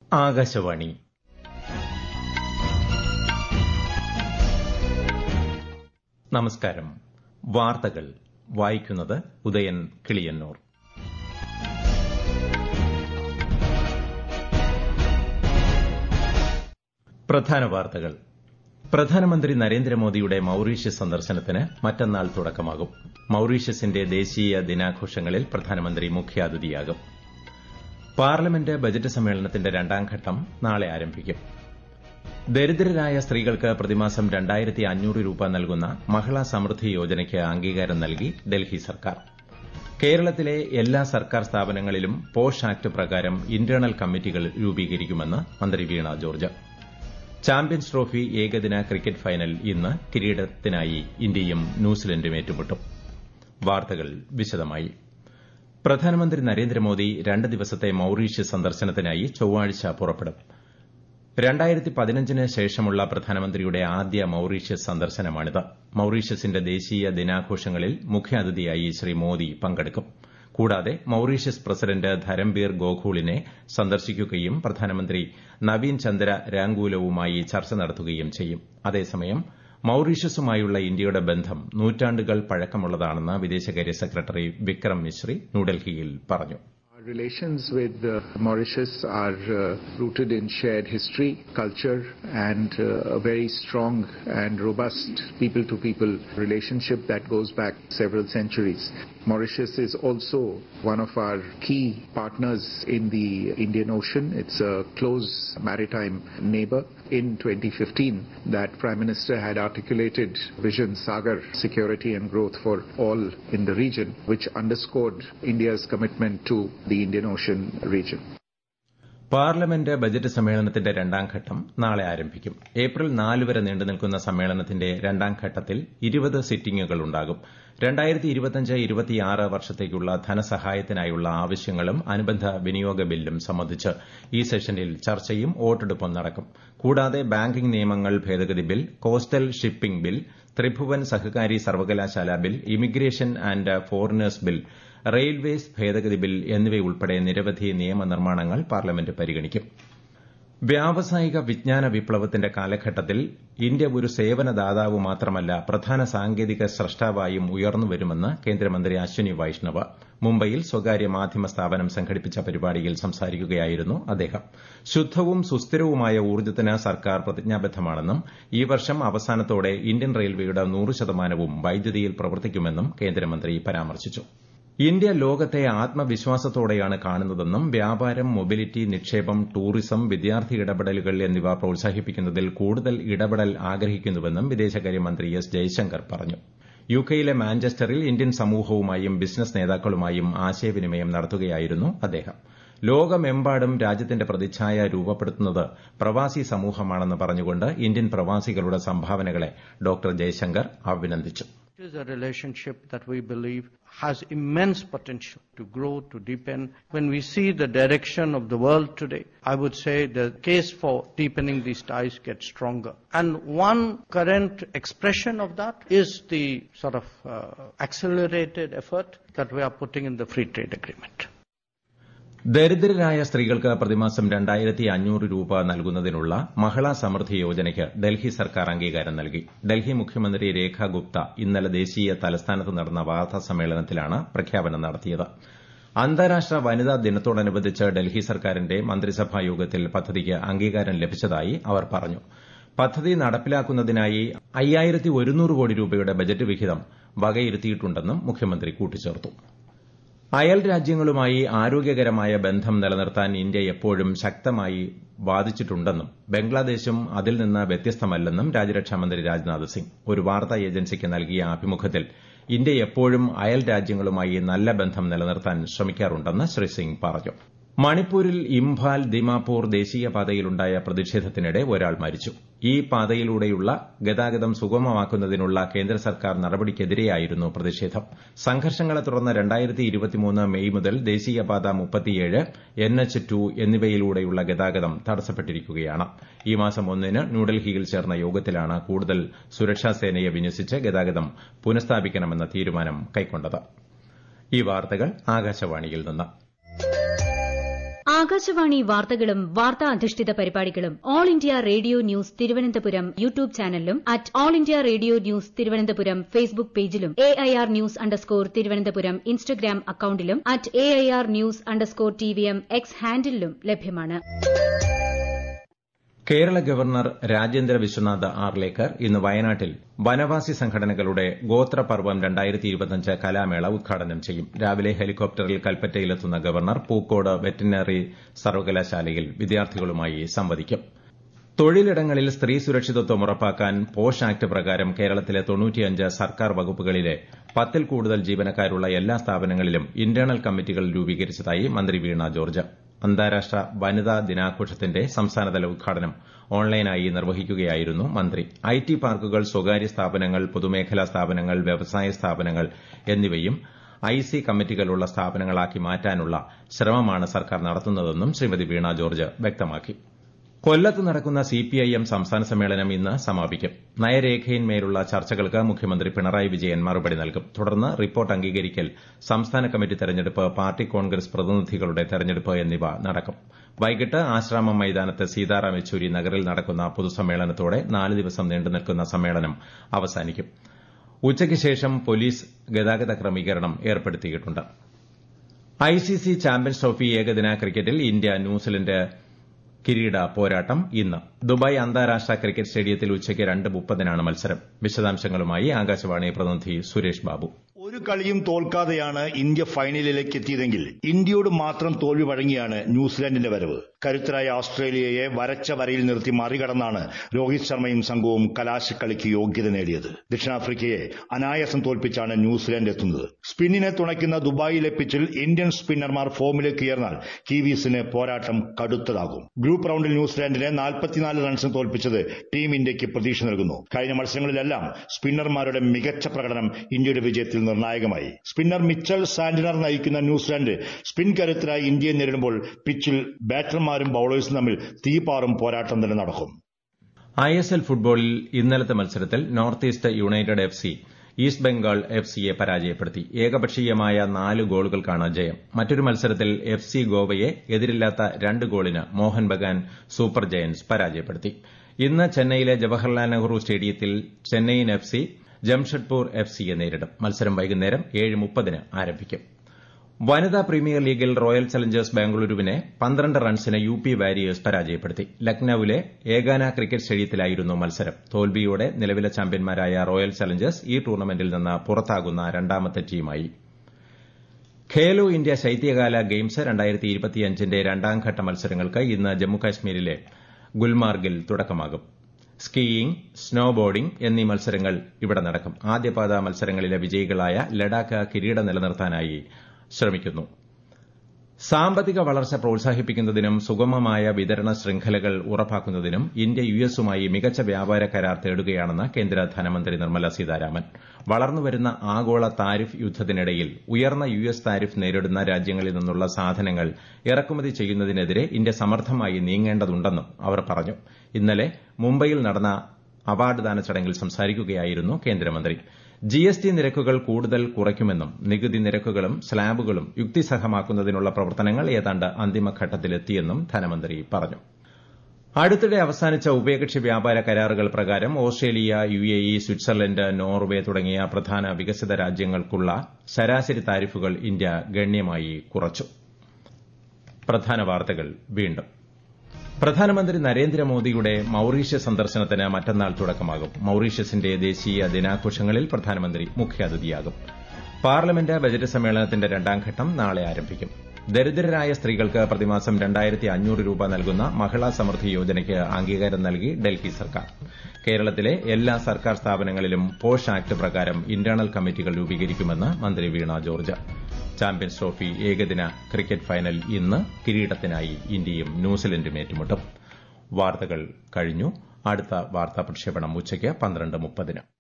ആകാശവാണി നമസ്കാരം വാർത്തകൾ വായിക്കുന്നത് ഉദയൻ കിളിയന്നൂർ പ്രധാന വാർത്തകൾ പ്രധാനമന്ത്രി നരേന്ദ്രമോദിയുടെ മൌറീഷ്യസ് സന്ദർശനത്തിന് മറ്റന്നാൾ തുടക്കമാകും മൌറീഷ്യസിന്റെ ദേശീയ ദിനാഘോഷങ്ങളിൽ പ്രധാനമന്ത്രി മുഖ്യാതിഥിയാകും പാർലമെന്റ് ബജറ്റ് സമ്മേളനത്തിന്റെ രണ്ടാം ഘട്ടം നാളെ ആരംഭിക്കും ദരിദ്രരായ സ്ത്രീകൾക്ക് പ്രതിമാസം രണ്ടായിരത്തി അഞ്ഞൂറ് രൂപ നൽകുന്ന മഹിളാ സമൃദ്ധി യോജനയ്ക്ക് അംഗീകാരം നൽകി ഡൽഹി സർക്കാർ കേരളത്തിലെ എല്ലാ സർക്കാർ സ്ഥാപനങ്ങളിലും പോഷ് ആക്ട് പ്രകാരം ഇന്റേണൽ കമ്മിറ്റികൾ രൂപീകരിക്കുമെന്ന് മന്ത്രി വീണ ജോർജ് ചാമ്പ്യൻസ് ട്രോഫി ഏകദിന ക്രിക്കറ്റ് ഫൈനൽ ഇന്ന് കിരീടത്തിനായി ഇന്ത്യയും ന്യൂസിലൻഡും ഏറ്റുമുട്ടും വാർത്തകൾ വിശദമായി പ്രധാനമന്ത്രി നരേന്ദ്രമോദി രണ്ട് ദിവസത്തെ മൌറീഷ്യസ് സന്ദർശനത്തിനായി ചൊവ്വാഴ്ച പുറപ്പെടും രണ്ടായിരത്തി പതിനഞ്ചിന് ശേഷമുള്ള പ്രധാനമന്ത്രിയുടെ ആദ്യ മൌറീഷ്യസ് സന്ദർശനമാണിത് മൌറീഷ്യസിന്റെ ദേശീയ ദിനാഘോഷങ്ങളിൽ മുഖ്യാതിഥിയായി ശ്രീ മോദി പങ്കെടുക്കും കൂടാതെ മൌറീഷ്യസ് പ്രസിഡന്റ് ധരംബീർ ഗോഖൂളിനെ സന്ദർശിക്കുകയും പ്രധാനമന്ത്രി നവീൻ ചന്ദ്ര രാങ്കൂലവുമായി ചർച്ച നടത്തുകയും ചെയ്യും അതേസമയം മൌറീഷ്യസുമായുള്ള ഇന്ത്യയുടെ ബന്ധം നൂറ്റാണ്ടുകൾ പഴക്കമുള്ളതാണെന്ന് വിദേശകാര്യ സെക്രട്ടറി വിക്രം മിശ്രി ന്യൂഡൽഹിയിൽ പറഞ്ഞു relations with uh, Mauritius are uh, rooted in shared history, culture, and uh, a very strong and robust people to people relationship that goes back several centuries. Mauritius is also one of our key partners in the Indian Ocean. It's a close maritime neighbor. In 2015, that Prime Minister had articulated Vision Sagar security and growth for all in the region, which underscored India's commitment to the Indian Ocean region. Parliament budget സമ്മേളനത്തിന്റെ രണ്ടാം ഘട്ടം നാളെ ആരംഭിക്കും April നാല് വരെ നീണ്ടുനിൽക്കുന്ന സമ്മേളനത്തിന്റെ രണ്ടാം ഘട്ടത്തിൽ ഇരുപത് സിറ്റിംഗുകൾ ഉണ്ടാകും രണ്ടായിരത്തി ഇരുപത്തിയഞ്ച് ഇരുപത്തിയാറ് വർഷത്തേക്കുള്ള ധനസഹായത്തിനായുള്ള ആവശ്യങ്ങളും അനുബന്ധ വിനിയോഗ ബില്ലും സംബന്ധിച്ച് ഈ സെഷനിൽ ചർച്ചയും വോട്ടെടുപ്പും നടക്കും കൂടാതെ ബാങ്കിംഗ് നിയമങ്ങൾ ഭേദഗതി bill coastal shipping bill Tribhuvan Sahakari സർവകലാശാല bill immigration and foreigners bill railways ഭേദഗതി ബിൽ എന്നിവയുൾപ്പെടെ നിരവധി നിയമനിർമ്മാണങ്ങൾ പാർലമെന്റ് പരിഗണിക്കും വ്യാവസായിക വിജ്ഞാന വിപ്ലവത്തിന്റെ കാലഘട്ടത്തിൽ ഇന്ത്യ ഒരു സേവനദാതാവ് മാത്രമല്ല പ്രധാന സാങ്കേതിക സ്രഷ്ടാവായും ഉയർന്നുവരുമെന്ന് കേന്ദ്രമന്ത്രി അശ്വനി വൈഷ്ണവ് മുംബൈയിൽ സ്വകാര്യ മാധ്യമ സ്ഥാപനം സംഘടിപ്പിച്ച പരിപാടിയിൽ സംസാരിക്കുകയായിരുന്നു അദ്ദേഹം ശുദ്ധവും സുസ്ഥിരവുമായ ഊർജ്ജത്തിന് സർക്കാർ പ്രതിജ്ഞാബദ്ധമാണെന്നും ഈ വർഷം അവസാനത്തോടെ ഇന്ത്യൻ റെയിൽവേയുടെ നൂറ് ശതമാനവും വൈദ്യുതിയിൽ പ്രവർത്തിക്കുമെന്നും കേന്ദ്രമന്ത്രി പരാമർശിച്ചു ഇന്ത്യ ലോകത്തെ ആത്മവിശ്വാസത്തോടെയാണ് കാണുന്നതെന്നും വ്യാപാരം മൊബിലിറ്റി നിക്ഷേപം ടൂറിസം വിദ്യാർത്ഥി ഇടപെടലുകൾ എന്നിവ പ്രോത്സാഹിപ്പിക്കുന്നതിൽ കൂടുതൽ ഇടപെടൽ ആഗ്രഹിക്കുന്നുവെന്നും വിദേശകാര്യമന്ത്രി എസ് ജയശങ്കർ പറഞ്ഞു യുകെയിലെ മാഞ്ചസ്റ്ററിൽ ഇന്ത്യൻ സമൂഹവുമായും ബിസിനസ് നേതാക്കളുമായും ആശയവിനിമയം നടത്തുകയായിരുന്നു അദ്ദേഹം ലോകമെമ്പാടും രാജ്യത്തിന്റെ പ്രതിച്ഛായ രൂപപ്പെടുത്തുന്നത് പ്രവാസി സമൂഹമാണെന്ന് പറഞ്ഞുകൊണ്ട് ഇന്ത്യൻ പ്രവാസികളുടെ സംഭാവനകളെ ഡോക്ടർ ജയശങ്കർ അഭിനന്ദിച്ചു It is a relationship that we believe has immense potential to grow, to deepen. When we see the direction of the world today, I would say the case for deepening these ties gets stronger. And one current expression of that is the sort of uh, accelerated effort that we are putting in the free trade agreement. ദരിദ്രരായ സ്ത്രീകൾക്ക് പ്രതിമാസം രണ്ടായിരത്തി അഞ്ഞൂറ് രൂപ നൽകുന്നതിനുള്ള മഹിളാ സമൃദ്ധി യോജനയ്ക്ക് ഡൽഹി സർക്കാർ അംഗീകാരം നൽകി ഡൽഹി മുഖ്യമന്ത്രി രേഖ ഗുപ്ത ഇന്നലെ ദേശീയ തലസ്ഥാനത്ത് നടന്ന വാർത്താ സമ്മേളനത്തിലാണ് പ്രഖ്യാപനം നടത്തിയത് അന്താരാഷ്ട്ര വനിതാ ദിനത്തോടനുബന്ധിച്ച് ഡൽഹി സർക്കാരിന്റെ മന്ത്രിസഭാ യോഗത്തിൽ പദ്ധതിക്ക് അംഗീകാരം ലഭിച്ചതായി അവർ പറഞ്ഞു പദ്ധതി നടപ്പിലാക്കുന്നതിനായി അയ്യായിരത്തി ഒരുന്നൂറ് കോടി രൂപയുടെ ബജറ്റ് വിഹിതം വകയിരുത്തിയിട്ടുണ്ടെന്നും മുഖ്യമന്ത്രി കൂട്ടിച്ചേർത്തു അയൽ രാജ്യങ്ങളുമായി ആരോഗ്യകരമായ ബന്ധം നിലനിർത്താൻ ഇന്ത്യ എപ്പോഴും ശക്തമായി വാദിച്ചിട്ടുണ്ടെന്നും ബംഗ്ലാദേശും അതിൽ നിന്ന് വ്യത്യസ്തമല്ലെന്നും രാജ്യരക്ഷാമന്ത്രി രാജ്നാഥ് സിംഗ് ഒരു വാർത്താ ഏജൻസിക്ക് നൽകിയ അഭിമുഖത്തിൽ ഇന്ത്യ എപ്പോഴും അയൽ രാജ്യങ്ങളുമായി നല്ല ബന്ധം നിലനിർത്താൻ ശ്രമിക്കാറുണ്ടെന്ന് ശ്രീ സിംഗ് പറഞ്ഞു മണിപ്പൂരിൽ ഇംഫാൽ ദിമാപൂർ ദേശീയപാതയിലുണ്ടായ പ്രതിഷേധത്തിനിടെ ഒരാൾ മരിച്ചു ഈ പാതയിലൂടെയുള്ള ഗതാഗതം സുഗമമാക്കുന്നതിനുള്ള കേന്ദ്ര സർക്കാർ നടപടിക്കെതിരെയായിരുന്നു പ്രതിഷേധം സംഘർഷങ്ങളെ തുടർന്ന് രണ്ടായിരത്തി ഇരുപത്തിമൂന്ന് മെയ് മുതൽ ദേശീയപാത മുപ്പത്തിയേഴ് എൻ എച്ച് ടു എന്നിവയിലൂടെയുള്ള ഗതാഗതം തടസ്സപ്പെട്ടിരിക്കുകയാണ് ഈ മാസം ഒന്നിന് ന്യൂഡൽഹിയിൽ ചേർന്ന യോഗത്തിലാണ് കൂടുതൽ സുരക്ഷാസേനയെ വിന്യസിച്ച് ഗതാഗതം പുനഃസ്ഥാപിക്കണമെന്ന തീരുമാനം കൈക്കൊണ്ടത് ഈ വാർത്തകൾ ആകാശവാണിയിൽ നിന്ന് ആകാശവാണി വാർത്തകളും വാർത്താ അധിഷ്ഠിത പരിപാടികളും all India radio news Thiruvananthapuram YouTube ചാനലിലും at all India radio news Thiruvananthapuram Facebook പേജിലും A I R news underscore Thiruvananthapuram Instagram അക്കൌണ്ടിലും at A I R news underscore T V M X ഹാൻഡിലും ലഭ്യമാണ് കേരള ഗവർണർ രാജേന്ദ്ര വിശ്വനാഥ് ആർലേക്കർ ഇന്ന് വയനാട്ടിൽ വനവാസി സംഘടനകളുടെ ഗോത്രപർവം കലാമേള ഉദ്ഘാടനം ചെയ്യും രാവിലെ ഹെലികോപ്റ്ററിൽ കൽപ്പറ്റയിലെത്തുന്ന ഗവർണർ പൂക്കോട് വെറ്റിനറി സർവകലാശാലയിൽ വിദ്യാർത്ഥികളുമായി സംവദിക്കും തൊഴിലിടങ്ങളിൽ സ്ത്രീ സുരക്ഷിതത്വം ഉറപ്പാക്കാൻ പോഷ് ആക്ട് പ്രകാരം കേരളത്തിലെ തൊണ്ണൂറ്റിയഞ്ച് സർക്കാർ വകുപ്പുകളിലെ പത്തിൽ കൂടുതൽ ജീവനക്കാരുള്ള എല്ലാ സ്ഥാപനങ്ങളിലും ഇന്റേണൽ കമ്മിറ്റികൾ രൂപീകരിച്ചതായി മന്ത്രി വീണ ജോർജ് അന്താരാഷ്ട്ര വനിതാ ദിനാഘോഷത്തിന്റെ സംസ്ഥാനതല ഉദ്ഘാടനം ഓൺലൈനായി നിർവഹിക്കുകയായിരുന്നു മന്ത്രി ഐടി പാർക്കുകൾ സ്വകാര്യ സ്ഥാപനങ്ങൾ പൊതുമേഖലാ സ്ഥാപനങ്ങൾ വ്യവസായ സ്ഥാപനങ്ങൾ എന്നിവയും ഐസി കമ്മിറ്റികളുള്ള സ്ഥാപനങ്ങളാക്കി മാറ്റാനുള്ള ശ്രമമാണ് സർക്കാർ നടത്തുന്നതെന്നും ശ്രീമതി വീണ ജോർജ് വ്യക്തമാക്കി കൊല്ലത്ത് നടക്കുന്ന സിപിഐഎം സംസ്ഥാന സമ്മേളനം ഇന്ന് സമാപിക്കും നയരേഖയിന്മേലുള്ള ചർച്ചകൾക്ക് മുഖ്യമന്ത്രി പിണറായി വിജയൻ മറുപടി നൽകും തുടർന്ന് റിപ്പോർട്ട് അംഗീകരിക്കൽ സംസ്ഥാന കമ്മിറ്റി തെരഞ്ഞെടുപ്പ് പാർട്ടി കോൺഗ്രസ് പ്രതിനിധികളുടെ തെരഞ്ഞെടുപ്പ് എന്നിവ നടക്കും വൈകിട്ട് ആശ്രാമം മൈതാനത്ത് സീതാറാം യെച്ചൂരി നഗറിൽ നടക്കുന്ന പൊതുസമ്മേളനത്തോടെ നാല് ദിവസം നീണ്ടുനിൽക്കുന്ന സമ്മേളനം അവസാനിക്കും ഉച്ചയ്ക്ക് ശേഷം പോലീസ് ഗതാഗത ക്രമീകരണം ഏർപ്പെടുത്തിയിട്ടുണ്ട് ഐസിസി ചാമ്പ്യൻസ് ട്രോഫി ഏകദിന ക്രിക്കറ്റിൽ ഇന്ത്യ ന്യൂസിലന്റ് കിരീട പോരാട്ടം ഇന്ന് ദുബായ് അന്താരാഷ്ട്ര ക്രിക്കറ്റ് സ്റ്റേഡിയത്തിൽ ഉച്ചയ്ക്ക് രണ്ട് മുപ്പതിനാണ് മത്സരം വിശദാംശങ്ങളുമായി ആകാശവാണി പ്രതിനിധി സുരേഷ് ബാബു ഒരു കളിയും തോൽക്കാതെയാണ് ഇന്ത്യ ഫൈനലിലേക്ക് എത്തിയതെങ്കിൽ ഇന്ത്യയോട് മാത്രം തോൽവി വഴങ്ങിയാണ് ന്യൂസിലാൻഡിന്റെ വരവ് കരുത്തരായ ഓസ്ട്രേലിയയെ വരച്ച വരയിൽ നിർത്തി മറികടന്നാണ് രോഹിത് ശർമ്മയും സംഘവും കലാശക്കളിക്ക് യോഗ്യത നേടിയത് ദക്ഷിണാഫ്രിക്കയെ അനായാസം തോൽപ്പിച്ചാണ് ന്യൂസിലാൻഡ് എത്തുന്നത് സ്പിന്നിനെ തുണയ്ക്കുന്ന ദുബായിലെ പിച്ചിൽ ഇന്ത്യൻ സ്പിന്നർമാർ ഫോമിലേക്ക് ഉയർന്നാൽ കീവീസിന് പോരാട്ടം കടുത്തതാകും ഗ്രൂപ്പ് റൌണ്ടിൽ ന്യൂസിലാൻഡിനെ നാൽപ്പത്തിനാല് റൺസിന് തോൽപ്പിച്ചത് ടീം ഇന്ത്യയ്ക്ക് പ്രതീക്ഷ നൽകുന്നു കഴിഞ്ഞ മത്സരങ്ങളിലെല്ലാം സ്പിന്നർമാരുടെ മികച്ച പ്രകടനം ഇന്ത്യയുടെ വിജയത്തിൽ നിർണായകമായി സ്പിന്നർ മിച്ചൽ സാന്റിനർ നയിക്കുന്ന ന്യൂസിലാൻഡ് സ്പിൻ കരുത്തരായി ഇന്ത്യയെ നേരിടുമ്പോൾ പിച്ചിൽ ബാറ്റർമാരും ബൌളേഴ്സും തമ്മിൽ തീപാറും പോരാട്ടം തന്നെ നടക്കും ഐ എസ് എൽ ഫുട്ബോളിൽ ഇന്നലത്തെ മത്സരത്തിൽ north east united F C east Bengal F സിയെ പരാജയപ്പെടുത്തി ഏകപക്ഷീയമായ നാല് ഗോളുകൾക്കാണ് ജയം മറ്റൊരു മത്സരത്തിൽ എഫ് സി ഗോവയെ എതിരില്ലാത്ത രണ്ട് ഗോളിന് മോഹൻ ബഗാൻ സൂപ്പർ ജയന്റ്സ് പരാജയപ്പെടുത്തി ഇന്ന് ചെന്നൈയിലെ ജവഹർലാൽ നെഹ്റു സ്റ്റേഡിയത്തിൽ Chennaiyin F C Jamshedpur F സിയെ നേരിടും മത്സരം വൈകുന്നേരം ഏഴ് മുപ്പതിന് ആരംഭിക്കും വനിതാ പ്രീമിയർ ലീഗിൽ റോയൽ ചലഞ്ചേഴ്സ് ബാംഗ്ലൂരുവിനെ പന്ത്രണ്ട് റൺസിന് യു പി വാരിയേഴ്സ് പരാജയപ്പെടുത്തി ലക്നൌവിലെ ഏകാന ക്രിക്കറ്റ് സ്റ്റേഡിയത്തിലായിരുന്നു മത്സരം തോൽവിയോടെ നിലവിലെ ചാമ്പ്യന്മാരായ റോയൽ ചലഞ്ചേഴ്സ് ഈ ടൂർണമെന്റിൽ നിന്ന് പുറത്താകുന്ന രണ്ടാമത്തെ ടീമായി ഖേലോ ഇന്ത്യ ശൈത്യകാല ഗെയിംസ് ന്റെ രണ്ടാംഘട്ട മത്സരങ്ങൾക്ക് ഇന്ന് ജമ്മുകാശ്മീരിലെ ഗുൽമാർഗിൽ തുടക്കമാകും സ്കീയിംഗ് സ്നോ ബോർഡിംഗ് എന്നീ മത്സരങ്ങൾ ഇവിടെ നടക്കും ആദ്യപാദ മത്സരങ്ങളിലെ വിജയികളായ ലഡാക്ക് കിരീടം നിലനിർത്താനായി ശ്രമിക്കുന്നു സാമ്പത്തിക വളർച്ച പ്രോത്സാഹിപ്പിക്കുന്നതിനും സുഗമമായ വിതരണ ശൃംഖലകൾ ഉറപ്പാക്കുന്നതിനും ഇന്ത്യ യു എസുമായി മികച്ച വ്യാപാര കരാർ തേടുകയാണെന്ന് കേന്ദ്ര ധനമന്ത്രി നിർമ്മല സീതാരാമൻ വളർന്നുവരുന്ന ആഗോള താരിഫ് യുദ്ധത്തിനിടയിൽ ഉയർന്ന യു എസ് താരിഫ് നേരിടുന്ന രാജ്യങ്ങളിൽ നിന്നുള്ള സാധനങ്ങൾ ഇറക്കുമതി ചെയ്യുന്നതിനെതിരെ ഇന്ത്യ സമർത്ഥമായി നീങ്ങേണ്ടതുണ്ടെന്നും അവർ പറഞ്ഞു ഇന്നലെ മുംബൈയിൽ നടന്ന അവാർഡ് ദാന ചടങ്ങിൽ സംസാരിക്കുകയായിരുന്നു കേന്ദ്രമന്ത്രി ജി എസ് ടി നിരക്കുകൾ കൂടുതൽ കുറയ്ക്കുമെന്നും നികുതി നിരക്കുകളും സ്ലാബുകളും യുക്തിസഹമാക്കുന്നതിനുള്ള പ്രവർത്തനങ്ങൾ ഏതാണ്ട് അന്തിമഘട്ടത്തിലെത്തിയെന്നും ധനമന്ത്രി പറഞ്ഞു അടുത്തിടെ അവസാനിച്ച ഉഭയകക്ഷി വ്യാപാര കരാറുകൾ പ്രകാരം Australia U A E Switzerland Norway തുടങ്ങിയ പ്രധാന വികസിത രാജ്യങ്ങൾക്കുള്ള ശരാശരി താരിഫുകൾ ഇന്ത്യ ഗണ്യമായി കുറച്ചു പ്രധാന വാർത്തകൾ വീണ്ടും പ്രധാനമന്ത്രി നരേന്ദ്രമോദിയുടെ മൌറീഷ്യസ് സന്ദർശനത്തിന് മറ്റന്നാൾ തുടക്കമാകും മൌറീഷ്യസിന്റെ ദേശീയ ദിനാഘോഷങ്ങളിൽ പ്രധാനമന്ത്രി മുഖ്യാതിഥിയാകും പാർലമെന്റ് ബജറ്റ് സമ്മേളനത്തിന്റെ രണ്ടാം ഘട്ടം നാളെ ആരംഭിക്കും ദരിദ്രരായ സ്ത്രീകൾക്ക് പ്രതിമാസം രണ്ടായിരത്തി അഞ്ഞൂറ് രൂപ നൽകുന്ന മഹിളാ സമൃദ്ധി യോജനയ്ക്ക് അംഗീകാരം നൽകി ഡൽഹി സർക്കാർ കേരളത്തിലെ എല്ലാ സർക്കാർ സ്ഥാപനങ്ങളിലും പോഷ് ആക്ട് പ്രകാരം ഇന്റേണൽ കമ്മിറ്റികൾ രൂപീകരിക്കുമെന്ന് മന്ത്രി വീണ ജോർജ് ചാമ്പ്യൻസ് ട്രോഫി ഏകദിന ക്രിക്കറ്റ് ഫൈനൽ ഇന്ന് കിരീടത്തിനായി ഇന്ത്യയും ന്യൂസിലൻഡും ഏറ്റുമുട്ടും വാർത്തകൾ കഴിഞ്ഞു അടുത്ത വാർത്താ പ്രക്ഷേപണം ഉച്ചയ്ക്ക് പന്ത്രണ്ട് മുപ്പതിന്